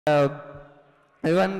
even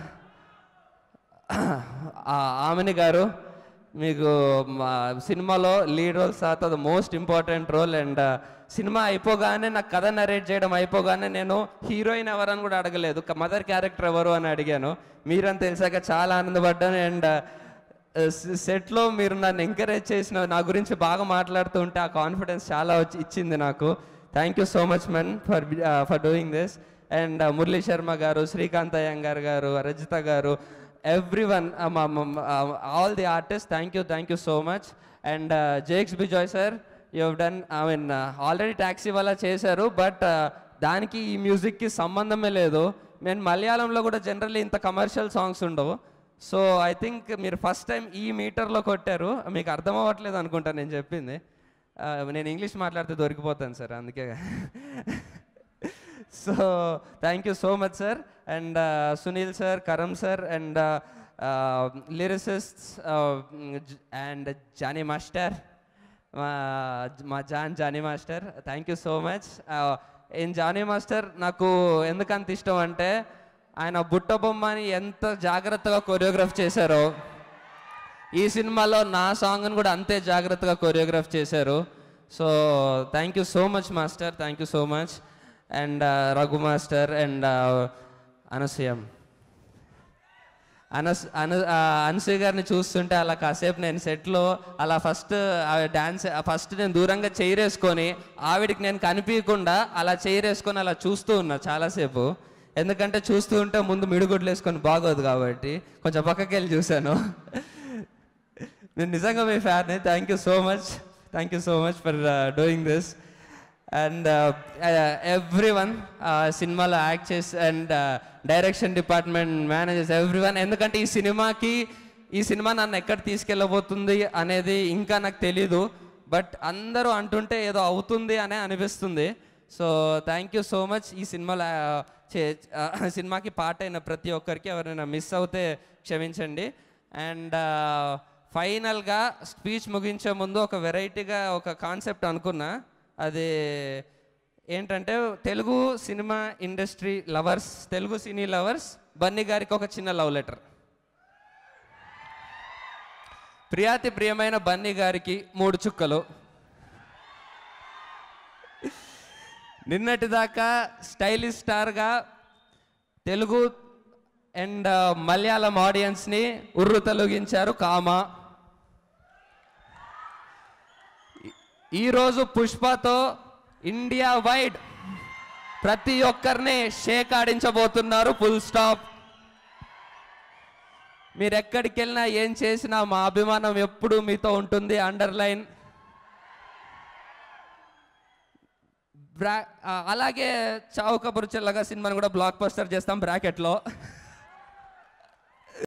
ఆమెని గారు మీకు మా సినిమాలో లీడ్ రోల్ సాత్ the most important role and cinema అయిపోగానే నాకు కథ నరేట్ చేయడం అయిపోగానే నేను హీరోయిన్ ఎవరని కూడా అడగలేదు మదర్ క్యారెక్టర్ ఎవరు అని అడిగాను మీరని తెలిసాక చాలా ఆనందపడ్డాను అండ్ సెట్లో మీరు నన్ను ఎంకరేజ్ చేసిన నా గురించి బాగా మాట్లాడుతూ ఉంటే ఆ కాన్ఫిడెన్స్ చాలా వచ్చి ఇచ్చింది నాకు thank you so much men for for doing this and Murali Sharma garu Srikanth Iyengar garu Rajitha garu everyone all the artist thank you thank you so much and Jakes Bejoy sir you have done I mean already taxi వల్ల చేశారు but దానికి ఈ మ్యూజిక్కి సంబంధమే లేదు నేను మలయాళంలో కూడా జనరల్లీ ఇంత కమర్షియల్ సాంగ్స్ ఉండవు సో ఐ థింక్ మీరు ఫస్ట్ టైం ఈ మీటర్లో కొట్టారు మీకు అర్థం అవ్వట్లేదు అనుకుంటా నేను చెప్పింది ఆ, నేను ఇంగ్లీష్ మాట్లాడితే దొరికిపోతాను సార్ అందుకే so thank you so much sir and Sunil sir Karam sir and lyricists and Johnny master మా మా John Johnny master thank you so much ఏం జానీ మాస్టర్ నాకు ఎందుకంత ఇష్టం అంటే ఆయన బుట్ట బొమ్మని ఎంత జాగ్రత్తగా కొరియోగ్రాఫ్ చేశారో ఈ సినిమాలో నా సాంగ్ని కూడా అంతే జాగ్రత్తగా కొరియోగ్రాఫ్ చేశారు so thank you so much master thank you so much and Raghu master and అనసూయం అనస్ అన ఆ, అనసూయ గారిని చూస్తుంటే అలా కాసేపు నేను సెట్లో అలా ఫస్ట్ డ్యాన్స్ ఫస్ట్ నేను దూరంగా చైరేసుకొని ఆవిడికి నేను కనిపించకుండా అలా చైరేసుకొని అలా చూస్తూ ఉన్నా చాలాసేపు ఎందుకంటే చూస్తూ ఉంటే ముందు మిడుగుడ్లు వేసుకొని బాగోదు కాబట్టి కొంచెం పక్కకి వెళ్ళి చూశాను నేను నిజంగా మీ fan thank you so much thank you so much for doing this and everyone సినిమాలో యాక్ట్ చేసి and direction department managers everyone ఎందుకంటే ఈ సినిమాకి ఈ సినిమా నన్ను ఎక్కడ తీసుకెళ్ళబోతుంది అనేది ఇంకా నాకు తెలీదు బట్ అందరూ అంటుంటే ఏదో అవుతుంది అనే అనిపిస్తుంది so thank you so much ఈ సినిమాలో ఆ, చే ఆ, సినిమాకి పాట అయిన ప్రతి ఒక్కరికి ఎవరైనా మిస్ అవుతే క్షమించండి అండ్ ఫైనల్గా స్పీచ్ ముగించే ముందు ఒక వెరైటీగా ఒక కాన్సెప్ట్ అనుకున్నా అది ఏంటంటే Telugu cinema industry lovers Telugu cine lovers Bunny గారికి ఒక చిన్న లవ్ లెటర్ ప్రియాతి ప్రియమైన బన్నీ గారికి మూడు చుక్కలు నిన్నటిదాకా స్టైలిష్ స్టార్గా తెలుగు అండ్ మలయాళం ఆడియన్స్ని ఉర్రు తొలగించారు కామ ఈ- ఈరోజు పుష్పతో ఇండియా వైడ్ ప్రతి ఒక్కరిని షేక్ ఆడించబోతున్నారు ఫుల్ స్టాప్ మీరు ఎక్కడికి వెళ్ళినా ఏం చేసినా మా అభిమానం ఎప్పుడు మీతో ఉంటుంది అండర్లైన్ బ్రా ఆ, అలాగే చావు కబురు చిల్లగా సినిమాని కూడా బ్లాక్ బస్టర్ చేస్తాం బ్రాకెట్లో